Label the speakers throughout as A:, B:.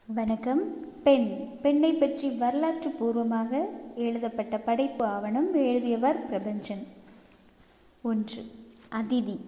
A: வணக்கம் பெண் பெண்ணை பற்றி வரலாற்று பூர்வமாக எழுதப்பட்ட படைப்பு ஆவணம் எழுதியவர் பிரபஞ்சன் ஒன்று அதிதி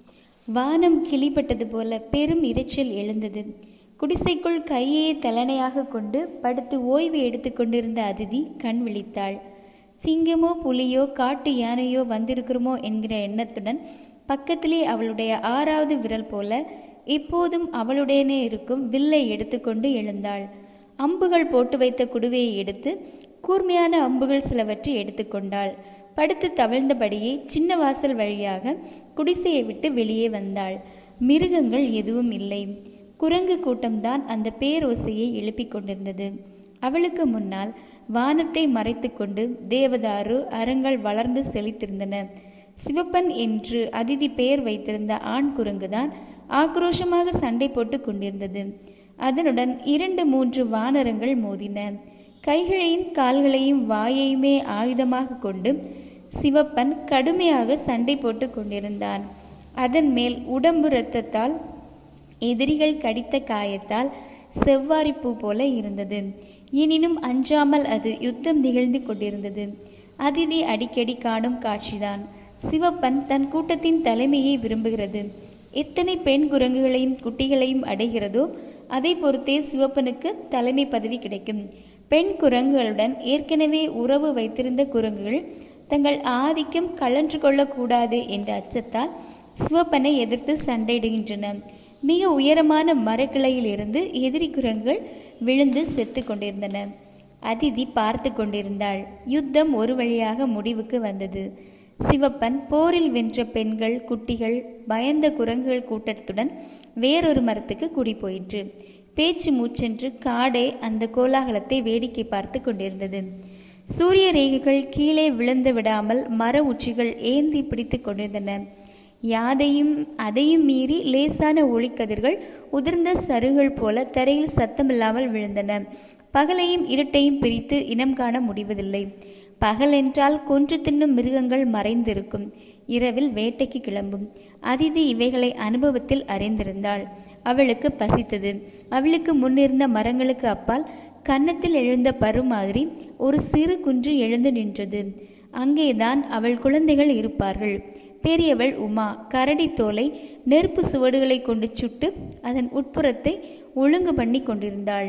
A: வானம் கிளிப்பட்டது போல பெரும் இரைச்சல் எழுந்தது குடிசைக்குள் கையை தலைனையாக கொண்டு படுத்து ஓய்வு எடுத்துக்கொண்டிருந்த அதிதி கண் விழித்தாள் சிங்கமோ புலியோ காட்டு யானையோ வந்திருக்கிறோமோ என்கிற எண்ணத்துடன் பக்கத்திலே அவளுடைய ஆறாவது விரல் போல இப்போதும் அவளுடனே இருக்கும் வில்லை எடுத்துக்கொண்டு எழுந்தாள் அம்புகள் போட்டு வைத்த குடுவையை எடுத்து கூர்மையான அம்புகள் சிலவற்றை எடுத்துக்கொண்டாள் படுத்து தவழ்ந்தபடியே சின்ன வாசல் வழியாக குடிசையை விட்டு வெளியே வந்தாள் மிருகங்கள் எதுவும் இல்லை குரங்கு கூட்டம்தான் அந்த பேரோசையை எழுப்பிக் கொண்டிருந்தது அவளுக்கு முன்னால் வானத்தை மறைத்து கொண்டு தேவதாரு அரங்கள் வளர்ந்து செழித்திருந்தன சிவப்பன் என்று அதிதி பெயர் வைத்திருந்த ஆண் குரங்குதான் ஆக்ரோஷமாக சண்டை போட்டு கொண்டிருந்தது அதனுடன் இரண்டு மூன்று வானரங்கள் மோதின கைகளையும் கால்களையும் வாயையுமே ஆயுதமாக கொண்டு சிவப்பன் கடுமையாக சண்டை போட்டு கொண்டிருந்தான் அதன் மேல் உடம்பு இரத்தத்தால் எதிரிகள் கடித்த காயத்தால் செவ்வாரி பூ போல இருந்தது எனினும் அஞ்சாமல் அது யுத்தம் நிகழ்ந்து கொண்டிருந்தது அதிதி அடிக்கடி காணும் காட்சிதான் சிவப்பன் தன் கூட்டத்தின் தலைமையை விரும்புகிறது எத்தனை பெண் குரங்குகளையும் குட்டிகளையும் அடைகிறதோ அதை பொறுத்தே சிவப்பனுக்கு தலைமை பதவி கிடைக்கும் பெண் குரங்குகளுடன் ஏற்கனவே உறவு வைத்திருந்த குரங்குகள் தங்கள் ஆதிக்கம் கழன்று கொள்ளக்கூடாது என்ற அச்சத்தால் சிவப்பனை எதிர்த்து சண்டையிடுகின்றன மிக உயரமான மரக்கிளையில் இருந்து எதிரி குரங்குகள் விழுந்து செத்து கொண்டிருந்தன அதிதி பார்த்து கொண்டிருந்தாள் யுத்தம் ஒரு வழியாக முடிவுக்கு வந்தது சிவப்பன் போரில் வென்ற பெண்கள் குட்டிகள் பயந்த குரங்குகள் கூட்டத்துடன் வேறொரு மரத்துக்கு குடி போயிற்று பேச்சு மூச்சென்று காடே அந்த கோலாகலத்தை வேடிக்கை பார்த்து கொண்டிருந்தது சூரிய ரேகைகள் கீழே விழுந்து விடாமல் மர உச்சிகள் ஏந்தி பிடித்து கொண்டிருந்தன யாதையும் அதையும் மீறி லேசான ஒளிக்கதிர்கள் உதிர்ந்த சருகள் போல தரையில் சத்தமில்லாமல் விழுந்தன பகலையும் இருட்டையும் பிரித்து இனம் காண முடிவதில்லை பகல் என்றால் கொன்று தின்னும் மிருகங்கள் மறைந்திருக்கும் இரவில் வேட்டைக்கு கிளம்பும் அதிதி இவைகளை அனுபவத்தில் அறிந்திருந்தாள் அவளுக்கு பசித்தது அவளுக்கு முன்னிருந்த மரங்களுக்கு அப்பால் கன்னத்தில் எழுந்த பரு மாதிரி ஒரு சிறு குன்று எழுந்து நின்றது அங்கேதான் அவள் குழந்தைகள் இருப்பார்கள் பெரியவள் உமா கரடி தோலை நெருப்பு சுவடுகளை கொண்டு சுட்டு அதன் உட்புறத்தை ஒழுங்கு பண்ணி கொண்டிருந்தாள்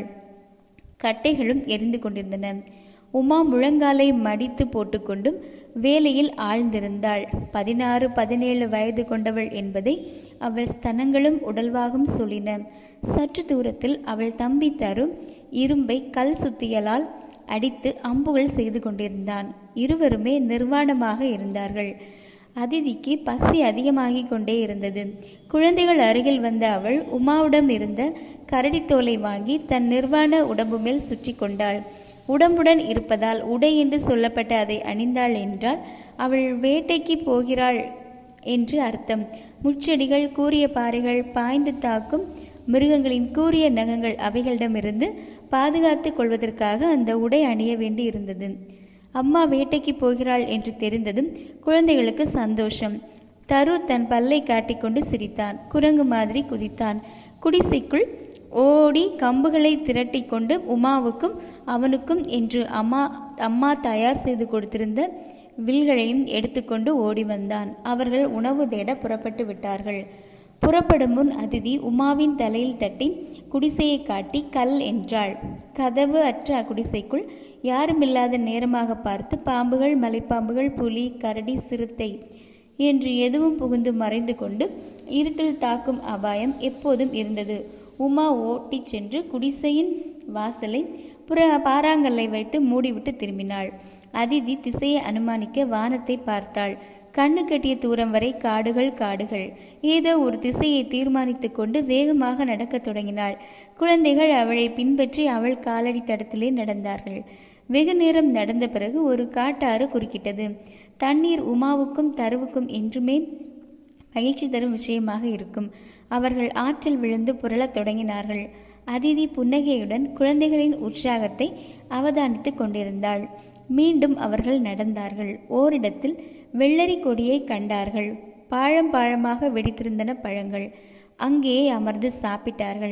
A: கட்டைகளும் எரிந்து கொண்டிருந்தன உமா முழங்காலை மடித்து போட்டுக்கொண்டும் வேலையில் ஆழ்ந்திருந்தாள் பதினாறு பதினேழு வயது கொண்டவள் என்பதை அவள் ஸ்தனங்களும் உடல்வாகும் சொல்லின சற்று தூரத்தில் அவள் தம்பி தரும் இரும்பை கல் சுத்தியலால் அடித்து அம்புகள் செய்து கொண்டிருந்தான் இருவருமே நிர்வாணமாக இருந்தார்கள் அதிதிக்கு பசி அதிகமாகி கொண்டே இருந்தது குழந்தைகள் அருகில் வந்த அவள் உமாவிடம் இருந்த கரடித்தோலை வாங்கி தன் நிர்வாண உடம்பு மேல் சுற்றி கொண்டாள் உடம்புடன் இருப்பதால் உடை என்று சொல்லப்பட்ட அதை அணிந்தாள் என்றால் அவள் வேட்டைக்கு போகிறாள் என்று அர்த்தம் முச்செடிகள் கூரிய பாறைகள் பாய்ந்து தாக்கும் மிருகங்களின் கூரிய நகங்கள் அவைகளிடமிருந்து பாதுகாத்து கொள்வதற்காக அந்த உடை அணிய வேண்டி இருந்தது அம்மா வேட்டைக்கு போகிறாள் என்று தெரிந்ததும் குழந்தைகளுக்கு சந்தோஷம் தரு தன் பல்லை காட்டிக்கொண்டு சிரித்தான் குரங்கு மாதிரி குதித்தான் குடிசைக்குள் ஓடி கம்புகளை திரட்டி கொண்டு உமாவுக்கும் அவனுக்கும் என்று அம்மா அம்மா தயார் செய்து கொடுத்திருந்த வில்களையும் எடுத்துக்கொண்டு ஓடி வந்தான் அவர்கள் உணவு தேட புறப்பட்டு விட்டார்கள் புறப்படும் முன் அதிதி உமாவின் தலையில் தட்டி குடிசையை காட்டி கல் என்றாள் கதவு அற்ற அக்குடிசைக்குள் யாருமில்லாத நேரமாக பார்த்து பாம்புகள் மலைப்பாம்புகள் புலி கரடி சிறுத்தை என்று எதுவும் புகுந்து மறைந்து கொண்டு இருட்டில் தாக்கும் அபாயம் எப்போதும் இருந்தது உமா ஓட்டிச் சென்று குடிசையின் வாசலை புற பாறாங்கல்லை வைத்து மூடிவிட்டு திரும்பினாள் அதிதி திசையை அனுமானிக்க வானத்தை பார்த்தாள் கண்ணு கட்டிய தூரம் வரை காடுகள் காடுகள் ஏதோ ஒரு திசையை தீர்மானித்து கொண்டு வேகமாக நடக்கத் தொடங்கினாள் குழந்தைகள் அவளை பின்பற்றி அவள் காலடி தடத்திலே நடந்தார்கள் வெகு நேரம் நடந்த பிறகு ஒரு காட்டாறு குறுக்கிட்டது தண்ணீர் உமாவுக்கும் தருவுக்கும் என்றுமே மகிழ்ச்சி தரும் விஷயமாக இருக்கும் அவர்கள் ஆற்றில் விழுந்து புரளத் தொடங்கினார்கள் அதிதி புன்னகையுடன் குழந்தைகளின் உற்சாகத்தை அவதானித்து கொண்டிருந்தாள் மீண்டும் அவர்கள் நடந்தார்கள் ஓரிடத்தில் வெள்ளரி கொடியை கண்டார்கள் பாழம் பாழமாக வெடித்திருந்தன பழங்கள் அங்கேயே அமர்ந்து சாப்பிட்டார்கள்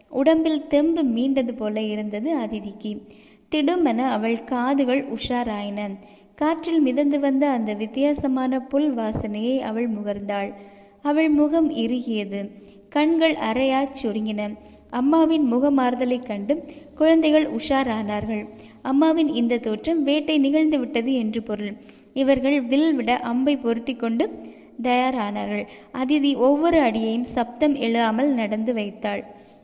A: உடம்பில் தெம்பு மீண்டது போல இருந்தது அதிதிக்கு திடுமென அவள் காதுகள் உஷாராயின காற்றில் மிதந்து வந்த அந்த வித்தியாசமான புல் வாசனையை அவள் முகர்ந்தாள் அவள் முகம் இறுகியது கண்கள் அரையாச் சுருங்கின அம்மாவின் முகமாறுதலைக் கண்டு குழந்தைகள் உஷாரானார்கள் அம்மாவின் இந்த தோற்றம் வேட்டை நிகழ்ந்து விட்டது என்று பொருள் இவர்கள் வில் விட அம்பை பொருத்தி கொண்டு தயாரானார்கள் அதிதி ஒவ்வொரு அடியையும் சப்தம் எழாமல் நடந்து வைத்தாள்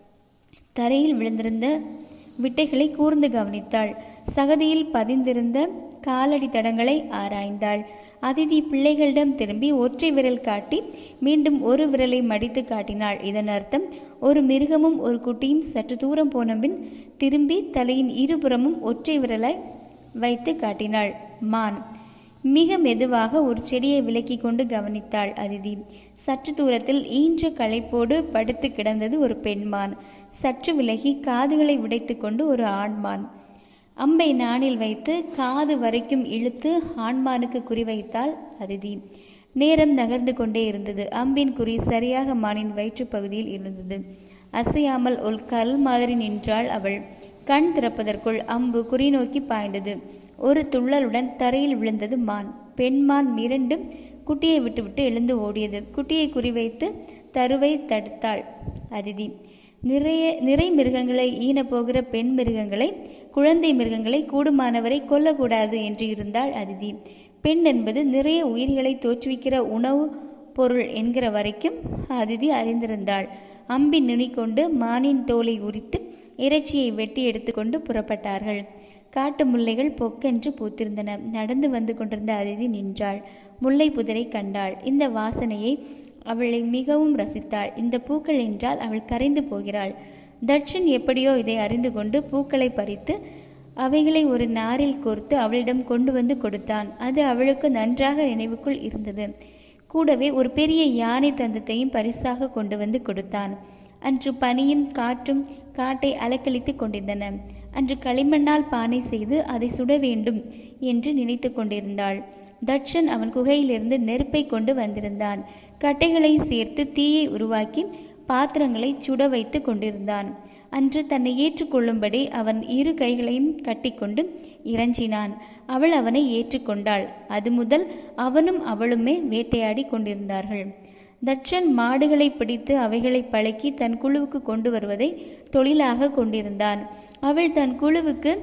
A: தரையில் விழுந்திருந்த விட்டைகளை கூர்ந்து கவனித்தாள் சகதியில் பதிந்திருந்த காலடி தடங்களை ஆராய்ந்தாள் அதிதி பிள்ளைகளிடம் திரும்பி ஒற்றை விரல் காட்டி மீண்டும் ஒரு விரலை மடித்து காட்டினாள் இதன் அர்த்தம் ஒரு மிருகமும் ஒரு குட்டியும் சற்று தூரம் போன பின் திரும்பி தலையின் இருபுறமும் ஒற்றை விரலாய் வைத்து காட்டினாள் மான் மிக மெதுவாக ஒரு செடியை விலக்கி கொண்டு கவனித்தாள் அதிதி சற்று தூரத்தில் ஈன்ற களைப்போடு படுத்து கிடந்தது ஒரு பெண்மான் சற்று விலகி காதுகளை உடைத்து கொண்டு ஒரு ஆண்மான் அம்பை நாணில் வைத்து காது வரைக்கும் இழுத்து ஆண்மானுக்கு குறிவைத்தாள் அதிதி நேரம் நகர்ந்து கொண்டே இருந்தது அம்பின் குறி சரியாக மானின் வயிற்றுப் பகுதியில் இருந்தது அசையாமல் ஒரு கல் மாதிரி நின்றாள் அவள் கண் திறப்பதற்குள் அம்பு குறி நோக்கி பாய்ந்தது ஒரு துள்ளலுடன் தரையில் விழுந்தது மான் பெண்மான் மிரண்டு குட்டியை விட்டுவிட்டு எழுந்து ஓடியது குட்டியை குறிவைத்து தருவை தடுத்தாள் அதிதி நிறைய நிறை மிருகங்களை ஈன போகிற பெண் மிருகங்களை குழந்தை மிருகங்களை கூடுமானவரை கொல்லக்கூடாது என்று இருந்தாள் அதிதி பெண் என்பது நிறைய உயிர்களை தோற்றுவிக்கிற உணவு பொருள் என்கிற வரைக்கும் அதிதி அறிந்திருந்தாள் அம்பின் நுனி கொண்டு மானின் தோலை உரித்து இறைச்சியை வெட்டி எடுத்துக்கொண்டு புறப்பட்டார்கள் காட்டு முல்லைகள் பொக்கென்று பூத்திருந்தன நடந்து வந்து கொண்டிருந்த அதிதி நின்றாள் முல்லை புதரை கண்டாள் இந்த வாசனையை அவளை மிகவும் ரசித்தாள் இந்த பூக்கள் என்றால் அவள் கரைந்து போகிறாள் தட்சன் எப்படியோ இதை அறிந்து கொண்டு பூக்களை பறித்து அவைகளை ஒரு நாரில் கோர்த்து அவளிடம் கொண்டு வந்து கொடுத்தான் அது அவளுக்கு நன்றாக நினைவுக்குள் இருந்தது கூடவே ஒரு பெரிய யானை தந்தத்தையும் பரிசாக கொண்டு வந்து கொடுத்தான் அன்று பனியும் காற்றும் காட்டை அலக்களித்து கொண்டிருந்தன அன்று களிமண்ணால் பானை செய்து அதை சுட வேண்டும் என்று நினைத்து கொண்டிருந்தாள் தட்சன் அவன் குகையிலிருந்து நெருப்பை கொண்டு வந்திருந்தான் கட்டைகளை சேர்த்து தீயை உருவாக்கி பாத்திரங்களை சுட வைத்து கொண்டிருந்தான் அன்று தன்னை ஏற்றுக்கொள்ளும்படி அவன் இரு கைகளையும் கட்டிக்கொண்டு இறஞ்சினான் அவள் அவனை ஏற்றுக்கொண்டாள் அது முதல் அவனும் அவளுமே வேட்டையாடி கொண்டிருந்தார்கள் தட்சன் மாடுகளை பிடித்து அவைகளை பழக்கி தன் குழுவுக்கு கொண்டு வருவதை தொழிலாக கொண்டிருந்தான் அவள் தன் குழுவுக்கு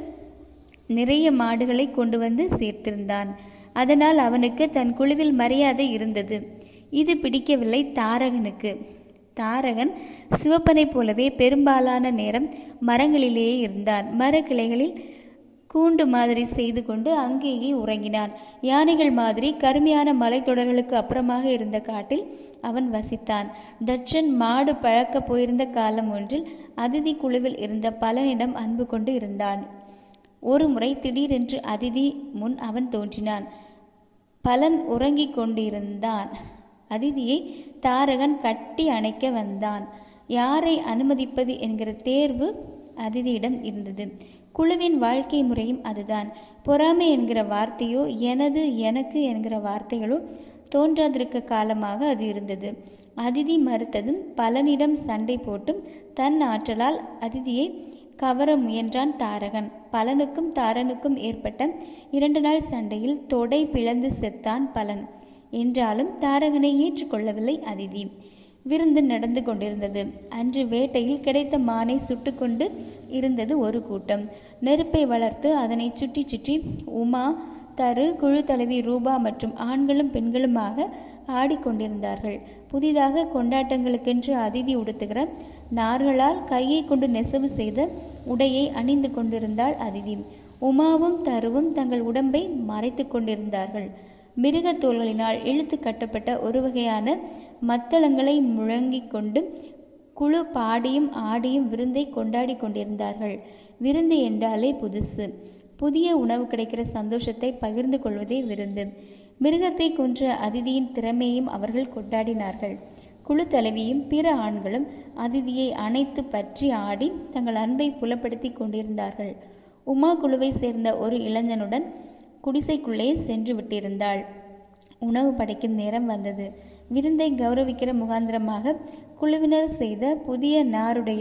A: நிறைய மாடுகளை கொண்டு வந்து சேர்த்திருந்தான் அதனால் அவனுக்கு தன் குழுவில் மரியாதை இருந்தது இது பிடிக்கவில்லை தாரகனுக்கு தாரகன் சிவப்பனைப் போலவே பெரும்பாலான நேரம் மரங்களிலேயே இருந்தான் மரக்கிளைகளில் கூண்டு மாதிரி செய்து கொண்டு அங்கேயே உறங்கினான் யானைகள் மாதிரி கருமையான மலைத்தொடர்களுக்கு அப்புறமாக இருந்த காட்டில் அவன் வசித்தான் தட்சன் மாடு பழக்க போயிருந்த காலம் ஒன்றில் அதிதி குழுவில் இருந்த பலனிடம் அன்பு கொண்டு இருந்தான் ஒரு முறை திடீரென்று அதிதி முன் அவன் தோன்றினான் பலன் உறங்கிக் கொண்டிருந்தான் அதிதியை தாரகன் கட்டி அணைக்க வந்தான் யாரை அனுமதிப்பது என்கிற தேர்வு அதிதியிடம் இருந்தது குழுவின் வாழ்க்கை முறையும் அதுதான் பொறாமை என்கிற வார்த்தையோ எனது எனக்கு என்கிற வார்த்தைகளோ தோன்றாதிருக்க காலமாக அது இருந்தது அதிதி மறுத்ததும் பலனிடம் சண்டை போட்டும் தன் ஆற்றலால் அதிதியை கவர முயன்றான் தாரகன் பலனுக்கும் தாரனுக்கும் ஏற்பட்ட இரண்டு நாள் சண்டையில் தொடை பிளந்து செத்தான் பலன் என்றாலும் தாரகனை ஏற்றுக்கொள்ளவில்லை அதிதி விருந்து நடந்து கொண்டிருந்தது அன்று வேட்டையில் கிடைத்த மானை சுட்டுக்கொண்டு இருந்தது ஒரு கூட்டம் நெருப்பை வளர்த்து அதனை சுற்றி சுற்றி உமா தரு குழு தலைவி ரூபா மற்றும் ஆண்களும் பெண்களுமாக ஆடிக்கொண்டிருந்தார்கள் புதிதாக கொண்டாட்டங்களுக்கென்று அதிதி உடுத்துகிற நார்களால் கையை கொண்டு நெசவு செய்த உடையை அணிந்து கொண்டிருந்தாள் அதிதி உமாவும் தருவும் தங்கள் உடம்பை மறைத்து கொண்டிருந்தார்கள் மிருகத் தோள்களினால் இழுத்து கட்டப்பட்ட ஒரு வகையான மத்தளங்களை முழங்கிக் கொண்டு குழு பாடியும் ஆடியும் விருந்தை கொண்டாடி கொண்டிருந்தார்கள் விருந்து என்றாலே புதுசு புதிய உணவு கிடைக்கிற சந்தோஷத்தை பகிர்ந்து கொள்வதே விருந்து மிருகத்தை கொன்ற அதிதியின் திறமையையும் அவர்கள் கொண்டாடினார்கள் குழு தலைவியும் பிற ஆண்களும் அதிதியை அணைத்து பற்றி ஆடி தங்கள் அன்பை புலப்படுத்தி கொண்டிருந்தார்கள் உமா குழுவை சேர்ந்த ஒரு இளைஞனுடன் குடிசைக்குள்ளே சென்று விட்டிருந்தாள் உணவு படைக்கும் நேரம் வந்தது விருந்தை கௌரவிக்கிற முகாந்திரமாக குழுவினர் செய்த புதிய நாருடைய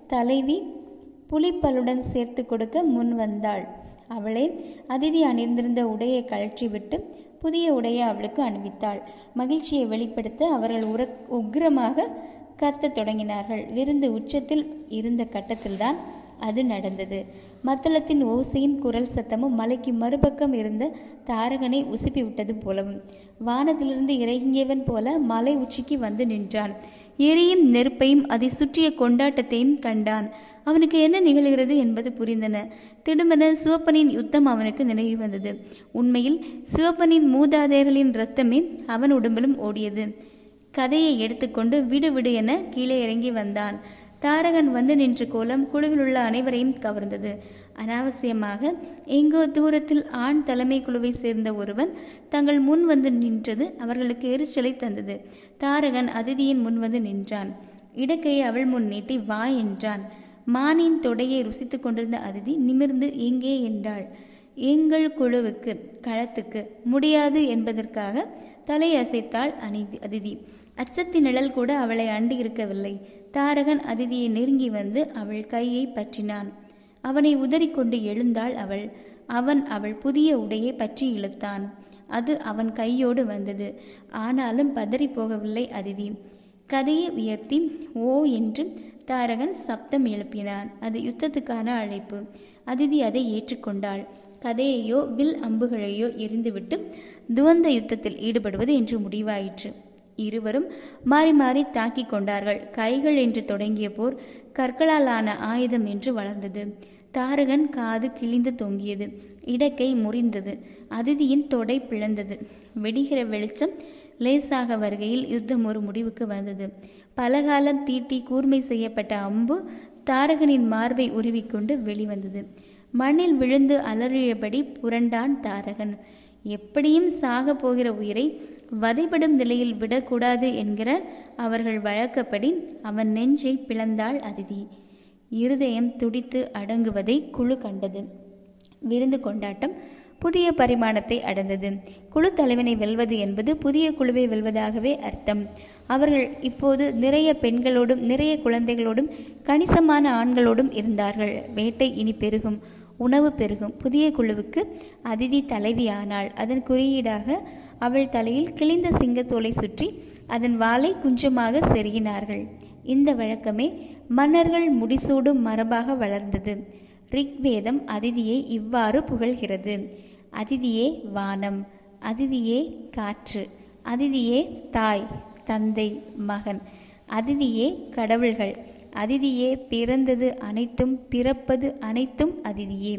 A: தலைவி புலிப்பலுடன் சேர்த்து கொடுக்க முன் வந்தாள் அவளே அதிதி அணிந்திருந்த உடையை கழற்றிவிட்டு புதிய உடையை அவளுக்கு அணிவித்தாள் மகிழ்ச்சியை வெளிப்படுத்த அவர்கள் உர உக்கிரமாக கத்தத் தொடங்கினார்கள் விருந்து உச்சத்தில் இருந்த கட்டத்தில்தான் அது நடந்தது மத்தளத்தின் ஓசையின் குரல் சத்தமும் மலைக்கு மறுபக்கம் இருந்த தாரகனை உசுப்பி விட்டது போலவும் வானத்திலிருந்து இறங்கியவன் போல மலை உச்சிக்கு வந்து நின்றான் எரியும் நெருப்பையும் அதை சுற்றிய கொண்டாட்டத்தையும் கண்டான் அவனுக்கு என்ன நிகழ்கிறது என்பது புரிந்தன திடுமென சிவப்பனின் யுத்தம் அவனுக்கு நினைவு வந்தது உண்மையில் சிவப்பனின் மூதாதையர்களின் இரத்தமே அவன் உடம்பிலும் ஓடியது கதையை எடுத்துக்கொண்டு விடு விடு என கீழே இறங்கி வந்தான் தாரகன் வந்து நின்ற கோலம் குழுவில் உள்ள அனைவரையும் கவர்ந்தது அனாவசியமாக எங்கோ தூரத்தில் ஆண் தலைமை குழுவை சேர்ந்த ஒருவன் தங்கள் முன் வந்து நின்றது அவர்களுக்கு எரிச்சலை தந்தது தாரகன் அதிதியின் முன் வந்து நின்றான் இடக்கையை அவள் முன் நீட்டி வா என்றான் மானின் தொடையை ருசித்து கொண்டிருந்த அதிதி நிமிர்ந்து எங்கே என்றாள் எங்கள் குழுவுக்கு களத்துக்கு முடியாது என்பதற்காக தலை அசைத்தாள் அனிதி அதிதி அச்சத்தின் நிழல் கூட அவளை அண்டி இருக்கவில்லை தாரகன் அதிதியை நெருங்கி வந்து அவள் கையை பற்றினான் அவனை உதறிக்கொண்டு எழுந்தாள் அவள் அவன் அவள் புதிய உடையை பற்றி இழுத்தான் அது அவன் கையோடு வந்தது ஆனாலும் பதறி போகவில்லை அதிதி கதையை உயர்த்தி ஓ என்று தாரகன் சப்தம் எழுப்பினான் அது யுத்தத்துக்கான அழைப்பு அதிதி அதை ஏற்றுக்கொண்டாள் கதையையோ வில் அம்புகளையோ எரிந்துவிட்டு துவந்த யுத்தத்தில் ஈடுபடுவது என்று முடிவாயிற்று இருவரும் மாறி மாறி தாக்கிக் கொண்டார்கள் கைகள் என்று தொடங்கிய போர் கற்களால் ஆன ஆயுதம் என்று வளர்ந்தது தாரகன் காது கிழிந்து தொங்கியது இடக்கை முறிந்தது அதிதியின் தொடை பிளந்தது வெடிகிற வெளிச்சம் லேசாக வருகையில் யுத்தம் ஒரு முடிவுக்கு வந்தது பலகாலம் தீட்டி கூர்மை செய்யப்பட்ட அம்பு தாரகனின் மார்பை உருவிக்கொண்டு வெளிவந்தது மண்ணில் விழுந்து அலறியபடி புரண்டான் தாரகன் எப்படியும் சாக போகிற உயிரை வதைப்படும் நிலையில் விடக்கூடாது என்கிற அவர்கள் வழக்கப்படி அவன் நெஞ்சை பிளந்தாள் அதிதி இருதயம் துடித்து அடங்குவதை குழு கண்டது விருந்து கொண்டாட்டம் புதிய பரிமாணத்தை அடைந்தது குழு தலைவனை வெல்வது என்பது புதிய குழுவை வெல்வதாகவே அர்த்தம் அவர்கள் இப்போது நிறைய பெண்களோடும் நிறைய குழந்தைகளோடும் கணிசமான ஆண்களோடும் இருந்தார்கள் வேட்டை இனி பெருகும் உணவு பெருகும் புதிய குழுவுக்கு அதிதி தலைவியானாள் அதன் குறியீடாக அவள் தலையில் கிழிந்த சிங்கத்தோலை சுற்றி அதன் வாளை குஞ்சமாக செருகினார்கள் இந்த வழக்கமே மன்னர்கள் முடிசூடும் மரபாக வளர்ந்தது ரிக்வேதம் அதிதியை இவ்வாறு புகழ்கிறது அதிதியே வானம் அதிதியே காற்று அதிதியே தாய் தந்தை மகன் அதிதியே கடவுள்கள் அதிதியே பிறந்தது அனைத்தும் பிறப்பது அனைத்தும் அதிதியே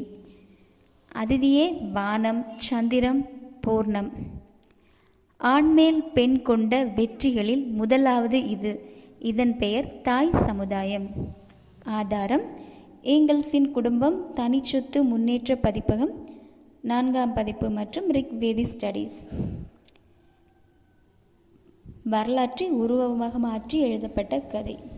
A: அதிதியே வானம் சந்திரம் பூர்ணம் ஆண்மேல் பெண் கொண்ட வெற்றிகளில் முதலாவது இது இதன் பெயர் தாய் சமுதாயம் ஆதாரம் ஏங்கல்ஸின் குடும்பம் தனிச்சொத்து முன்னேற்ற பதிப்பகம் நான்காம் பதிப்பு மற்றும் ரிக் வேதி ஸ்டடீஸ் வரலாற்றை உருவமாக மாற்றி எழுதப்பட்ட கதை